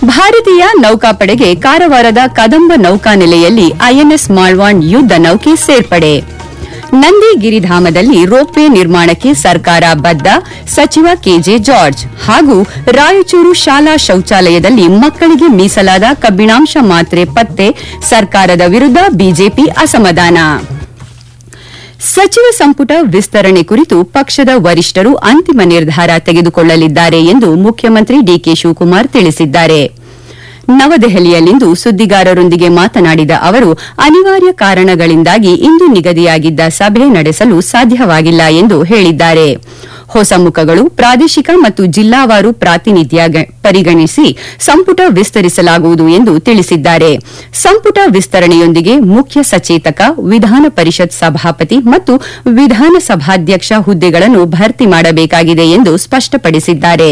ಭಾರತೀಯ ನೌಕಾಪಡೆಗೆ ಕಾರವಾರದ ಕದಂಬ ನೌಕಾನೆಲೆಯಲ್ಲಿ ಐಎನ್ಎಸ್ ಮಾಳ್ವಾಂಡ್ ಯುದ್ಧ ನೌಕೆ ಸೇರ್ಪಡೆ ನಂದಿ ಗಿರಿಧಾಮದಲ್ಲಿ ರೋಪ್ವೇ ನಿರ್ಮಾಣಕ್ಕೆ ಸರ್ಕಾರ ಬದ್ಧ ಸಚಿವ ಕೆಜೆ ಜಾರ್ಜ್ ಹಾಗೂ ರಾಯಚೂರು ಶಾಲಾ ಶೌಚಾಲಯದಲ್ಲಿ ಮಕ್ಕಳಿಗೆ ಮೀಸಲಾದ ಕಬ್ಬಿಣಾಂಶ ಮಾತ್ರೆ ಪತ್ತೆ ಸರ್ಕಾರದ ವಿರುದ್ಧ ಬಿಜೆಪಿ ಅಸಮಾಧಾನ ಸಚಿವ ಸಂಪುಟ ವಿಸ್ತರಣೆ ಕುರಿತು ಪಕ್ಷದ ವರಿಷ್ಠರು ಅಂತಿಮ ನಿರ್ಧಾರ ತೆಗೆದುಕೊಳ್ಳಲಿದ್ದಾರೆ ಎಂದು ಮುಖ್ಯಮಂತ್ರಿ ಡಿಕೆ ಶಿವಕುಮಾರ್ ತಿಳಿಸಿದ್ದಾರೆ ನವದೆಹಲಿಯಲ್ಲಿಂದು ಸುದ್ದಿಗಾರರೊಂದಿಗೆ ಮಾತನಾಡಿದ ಅವರು ಅನಿವಾರ್ಯ ಕಾರಣಗಳಿಂದಾಗಿ ಇಂದು ನಿಗದಿಯಾಗಿದ್ದ ಸಭೆ ನಡೆಸಲು ಸಾಧ್ಯವಾಗಿಲ್ಲ ಎಂದು ಹೇಳಿದ್ದಾರೆ ಹೊಸ ಮುಖಗಳು ಪ್ರಾದೇಶಿಕ ಮತ್ತು ಜಿಲ್ಲಾವಾರು ಪ್ರಾತಿನಿಧ್ಯ ಗ- ಪರಿಗಣಿಸಿ ಸಂಪುಟ ವಿಸ್ತರಿಸಲಾಗುವುದು ಎಂದು ತಿಳಿಸಿದ್ದಾರೆ ಸಂಪುಟ ವಿಸ್ತರಣೆಯೊಂದಿಗೆ ಮುಖ್ಯ ಸಚೇತಕ ವಿಧಾನ ಪರಿಷತ್ ಸಭಾಪತಿ ಮತ್ತು ವಿಧಾನಸಭಾಧ್ಯಕ್ಷ ಹುದ್ದೆಗಳನ್ನು ಭರ್ತಿ ಮಾಡಬೇಕಾಗಿದೆ ಎಂದು ಸ್ಪಷ್ಟಪಡಿಸಿದ್ದಾರೆ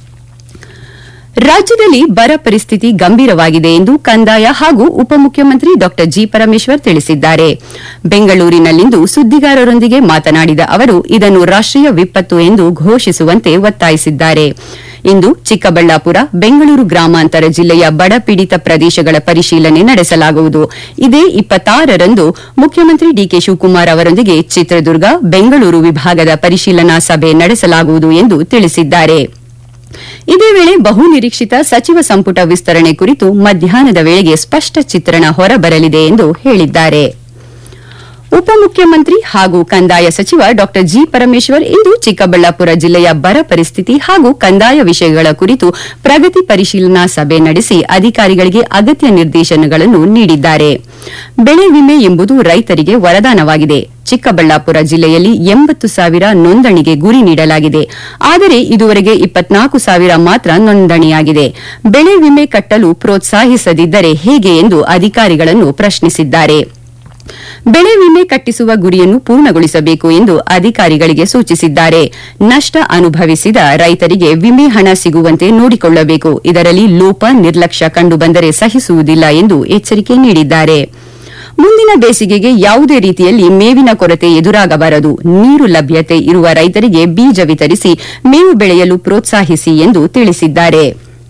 ರಾಜ್ಯದಲ್ಲಿ ಬರ ಪರಿಸ್ಥಿತಿ ಗಂಭೀರವಾಗಿದೆ ಎಂದು ಕಂದಾಯ ಹಾಗೂ ಉಪಮುಖ್ಯಮಂತ್ರಿ ಡಾ ಜಿ ಪರಮೇಶ್ವರ್ ತಿಳಿಸಿದ್ದಾರೆ ಬೆಂಗಳೂರಿನಲ್ಲಿಂದು ಸುದ್ದಿಗಾರರೊಂದಿಗೆ ಮಾತನಾಡಿದ ಅವರು ಇದನ್ನು ರಾಷ್ಟೀಯ ವಿಪತ್ತು ಎಂದು ಘೋಷಿಸುವಂತೆ ಒತ್ತಾಯಿಸಿದ್ದಾರೆ ಇಂದು ಚಿಕ್ಕಬಳ್ಳಾಪುರ ಬೆಂಗಳೂರು ಗ್ರಾಮಾಂತರ ಜಿಲ್ಲೆಯ ಬಡಪೀಡಿತ ಪ್ರದೇಶಗಳ ಪರಿಶೀಲನೆ ನಡೆಸಲಾಗುವುದು ಇದೇ ಇಪ್ಪತ್ತಾರರಂದು ಮುಖ್ಯಮಂತ್ರಿ ಡಿಕೆ ಶಿವಕುಮಾರ್ ಅವರೊಂದಿಗೆ ಚಿತ್ರದುರ್ಗ ಬೆಂಗಳೂರು ವಿಭಾಗದ ಪರಿಶೀಲನಾ ಸಭೆ ನಡೆಸಲಾಗುವುದು ಎಂದು ತಿಳಿಸಿದ್ದಾರೆ ಇದೇ ವೇಳೆ ಬಹುನಿರೀಕ್ಷಿತ ಸಚಿವ ಸಂಪುಟ ವಿಸ್ತರಣೆ ಕುರಿತು ಮಧ್ಯಾಹ್ನದ ವೇಳೆಗೆ ಸ್ಪಷ್ಟ ಚಿತ್ರಣ ಹೊರಬರಲಿದೆ ಎಂದು ಹೇಳಿದ್ದಾರೆ ಉಪಮುಖ್ಯಮಂತ್ರಿ ಹಾಗೂ ಕಂದಾಯ ಸಚಿವ ಡಾ ಜಿ ಪರಮೇಶ್ವರ್ ಇಂದು ಚಿಕ್ಕಬಳ್ಳಾಪುರ ಜಿಲ್ಲೆಯ ಬರ ಪರಿಸ್ಥಿತಿ ಹಾಗೂ ಕಂದಾಯ ವಿಷಯಗಳ ಕುರಿತು ಪ್ರಗತಿ ಪರಿಶೀಲನಾ ಸಭೆ ನಡೆಸಿ ಅಧಿಕಾರಿಗಳಿಗೆ ಅಗತ್ಯ ನಿರ್ದೇಶನಗಳನ್ನು ನೀಡಿದ್ದಾರೆ ಬೆಳೆ ವಿಮೆ ಎಂಬುದು ರೈತರಿಗೆ ವರದಾನವಾಗಿದೆ ಚಿಕ್ಕಬಳ್ಳಾಪುರ ಜಿಲ್ಲೆಯಲ್ಲಿ ಎಂಬತ್ತು ಸಾವಿರ ನೋಂದಣಿಗೆ ಗುರಿ ನೀಡಲಾಗಿದೆ ಆದರೆ ಇದುವರೆಗೆ ಇಪ್ಪತ್ನಾಲ್ಕು ಸಾವಿರ ಮಾತ್ರ ನೋಂದಣಿಯಾಗಿದೆ ಬೆಳೆ ವಿಮೆ ಕಟ್ಟಲು ಪ್ರೋತ್ಸಾಹಿಸದಿದ್ದರೆ ಹೇಗೆ ಎಂದು ಅಧಿಕಾರಿಗಳನ್ನು ಪ್ರಶ್ನಿಸಿದ್ದಾರೆ ಬೆಳೆ ವಿಮೆ ಕಟ್ಟಿಸುವ ಗುರಿಯನ್ನು ಪೂರ್ಣಗೊಳಿಸಬೇಕು ಎಂದು ಅಧಿಕಾರಿಗಳಿಗೆ ಸೂಚಿಸಿದ್ದಾರೆ ನಷ್ಟ ಅನುಭವಿಸಿದ ರೈತರಿಗೆ ವಿಮೆ ಹಣ ಸಿಗುವಂತೆ ನೋಡಿಕೊಳ್ಳಬೇಕು ಇದರಲ್ಲಿ ಲೋಪ ನಿರ್ಲಕ್ಷ್ಯ ಕಂಡುಬಂದರೆ ಸಹಿಸುವುದಿಲ್ಲ ಎಂದು ಎಚ್ಚರಿಕೆ ನೀಡಿದ್ದಾರೆ ಮುಂದಿನ ಬೇಸಿಗೆಗೆ ಯಾವುದೇ ರೀತಿಯಲ್ಲಿ ಮೇವಿನ ಕೊರತೆ ಎದುರಾಗಬಾರದು ನೀರು ಲಭ್ಯತೆ ಇರುವ ರೈತರಿಗೆ ಬೀಜ ವಿತರಿಸಿ ಮೇವು ಬೆಳೆಯಲು ಪ್ರೋತ್ಸಾಹಿಸಿ ಎಂದು ತಿಳಿಸಿದ್ದಾರೆ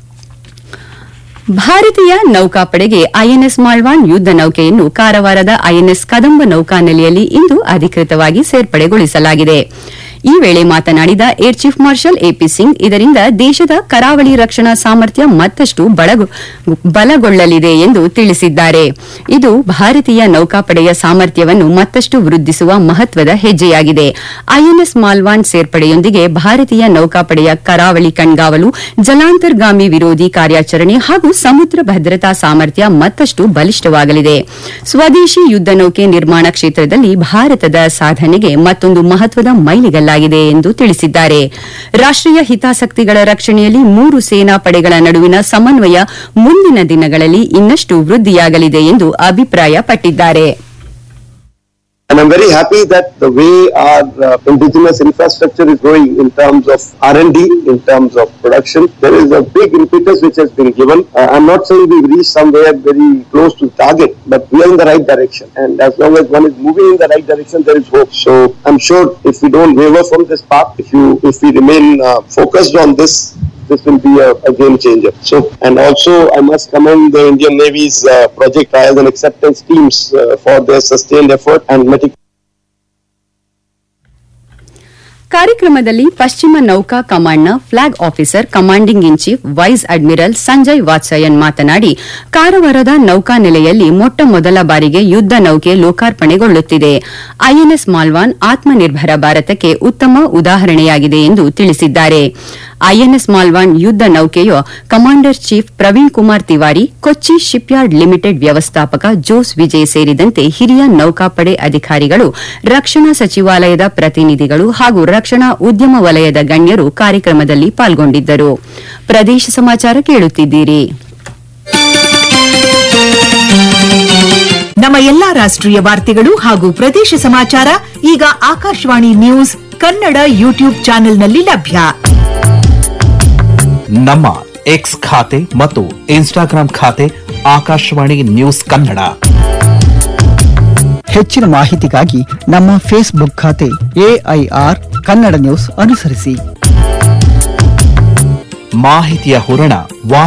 ಭಾರತೀಯ ನೌಕಾಪಡೆಗೆ ಐಎನ್ಎಸ್ ಮಾಳ್ವಾನ್ ಯುದ್ಧ ನೌಕೆಯನ್ನು ಕಾರವಾರದ ಐಎನ್ಎಸ್ ಕದಂಬ ನೌಕಾನೆಲೆಯಲ್ಲಿ ಇಂದು ಅಧಿಕೃತವಾಗಿ ಸೇರ್ಪಡೆಗೊಳಿಸಲಾಗಿದೆ ಈ ವೇಳೆ ಮಾತನಾಡಿದ air chief marshal A P Singh ಇದರಿಂದ ದೇಶದ ಕರಾವಳಿ ರಕ್ಷಣಾ ಸಾಮರ್ಥ್ಯ ಮತ್ತಷ್ಟು ಬಳಗೊ- ಬಲಗೊಳ್ಳಲಿದೆ ಎಂದು ತಿಳಿಸಿದ್ದಾರೆ ಇದು ಭಾರತೀಯ ನೌಕಾಪಡೆಯ ಸಾಮರ್ಥ್ಯವನ್ನು ಮತ್ತಷ್ಟು ವೃದ್ಧಿಸುವ ಮಹತ್ವದ ಹೆಜ್ಜೆಯಾಗಿದೆ ಐಎನ್ಎಸ್ ಮಾಲ್ವಾನ್ ಸೇರ್ಪಡೆಯೊಂದಿಗೆ ಭಾರತೀಯ ನೌಕಾಪಡೆಯ ಕರಾವಳಿ ಕಣ್ಗಾವಲು ಜಲಾಂತರ್ಗಾಮಿ ವಿರೋಧಿ ಕಾರ್ಯಾಚರಣೆ ಹಾಗೂ ಸಮುದ್ರ ಭದ್ರತಾ ಸಾಮರ್ಥ್ಯ ಮತ್ತಷ್ಟು ಬಲಿಷ್ಠವಾಗಲಿದೆ ಸ್ವದೇಶಿ ಯುದ್ಧ ನೌಕೆ ನಿರ್ಮಾಣ ಕ್ಷೇತ್ರದಲ್ಲಿ ಭಾರತದ ಸಾಧನೆಗೆ ಮತ್ತೊಂದು ಮಹತ್ವದ ಮೈಲಿಗಲ್ಲಾಗಿದೆ ಎಂದು ತಿಳಿಸಿದ್ದಾರೆ ರಾಷ್ಟೀಯ ಹಿತಾಸಕ್ತಿಗಳ ರಕ್ಷಣೆಯಲ್ಲಿ ಮೂರು ಸೇನಾ ಪಡೆಗಳ ನಡುವಿನ ಸಮನ್ವಯ ಮುಂದಿನ ದಿನಗಳಲ್ಲಿ ಇನ್ನಷ್ಟು ವೃದ್ಧಿಯಾಗಲಿದೆ ಎಂದು ಅಭಿಪ್ರಾಯಪಟ್ಟಿದ್ದಾರೆ And I'm very happy that the way our uh, indigenous infrastructure is growing in terms of R&D, in terms of production, there is a big impetus which has been given. Uh, I'm not saying we've reached somewhere very close to target, but we are in the right direction. And as long as one is moving in the right direction, there is hope. So I'm sure if we don't waver from this path, if you if we remain uh, focused on this, this will be a, a game changer. So, and also I must commend the Indian Navy's uh, project trials and acceptance teams uh, for their sustained effort and meticulous ಕಾರ್ಯಕ್ರಮದಲ್ಲಿ ಪಶ್ಚಿಮ ನೌಕಾ ಕಮಾಂಡ್ನ flag officer commanding in chief vice admiral Sanjay Vatsayan ಮಾತನಾಡಿ ಕಾರವಾರದ ನೌಕಾನೆಲೆಯಲ್ಲಿ ಮೊಟ್ಟ ಮೊದಲ ಬಾರಿಗೆ ಯುದ್ಧ ನೌಕೆ ಲೋಕಾರ್ಪಣೆಗೊಳ್ಳುತ್ತಿದೆ ಐಎನ್ಎಸ್ ಮಾಲ್ವಾನ್ ಆತ್ಮನಿರ್ಭರ ಭಾರತಕ್ಕೆ ಉತ್ತಮ ಉದಾಹರಣೆಯಾಗಿದೆ ಎಂದು ತಿಳಿಸಿದ್ದಾರೆ ಐಎನ್ಎಸ್ ಮಾಲ್ವಾನ್ ಯುದ್ಧ ನೌಕೆಯ commander chief Praveen Kumar Tiwari Kochi shipyard limited ವ್ಯವಸ್ಥಾಪಕ ಜೋಸ್ ವಿಜಯ್ ಸೇರಿದಂತೆ ಹಿರಿಯ ನೌಕಾಪಡೆ ಅಧಿಕಾರಿಗಳು ರಕ್ಷಣಾ ಸಚಿವಾಲಯದ ಪ್ರತಿನಿಧಿಗಳು ಹಾಗೂ ರಕ್ಷಣಾ ಉದ್ಯಮ ವಲಯದ ಗಣ್ಯರು ಕಾರ್ಯಕ್ರಮದಲ್ಲಿ ಪಾಲ್ಗೊಂಡಿದ್ದರು ಪ್ರದೇಶ ಸಮಾಚಾರ ಕೇಳುತ್ತಿದ್ದೀರಿ ನಮ್ಮ ಎಲ್ಲಾ ರಾಷ್ಟ್ರೀಯ ವಾರ್ತೆಗಳು ಹಾಗೂ ಪ್ರದೇಶ ಸಮಾಚಾರ ಈಗ ಆಕಾಶವಾಣಿ ನ್ಯೂಸ್ ಕನ್ನಡ ಯೂಟ್ಯೂಬ್ ಚಾನೆಲ್ನಲ್ಲಿ ಲಭ್ಯ ನಮ್ಮ ಎಕ್ಸ್ ಖಾತೆ ಮತ್ತು ಇನ್ಸ್ಟಾಗ್ರಾಂ ಖಾತೆ ಆಕಾಶವಾಣಿ ನ್ಯೂಸ್ ಕನ್ನಡ ಹೆಚ್ಚಿನ ಮಾಹಿತಿಗಾಗಿ ನಮ್ಮ ಫೇಸ್ಬುಕ್ ಖಾತೆ ಎಐಆರ್ ಕನ್ನಡ ನ್ಯೂಸ್ ಅನುಸರಿಸಿ ಮಾಹಿತಿಯ ಹೂರಣ ವಾ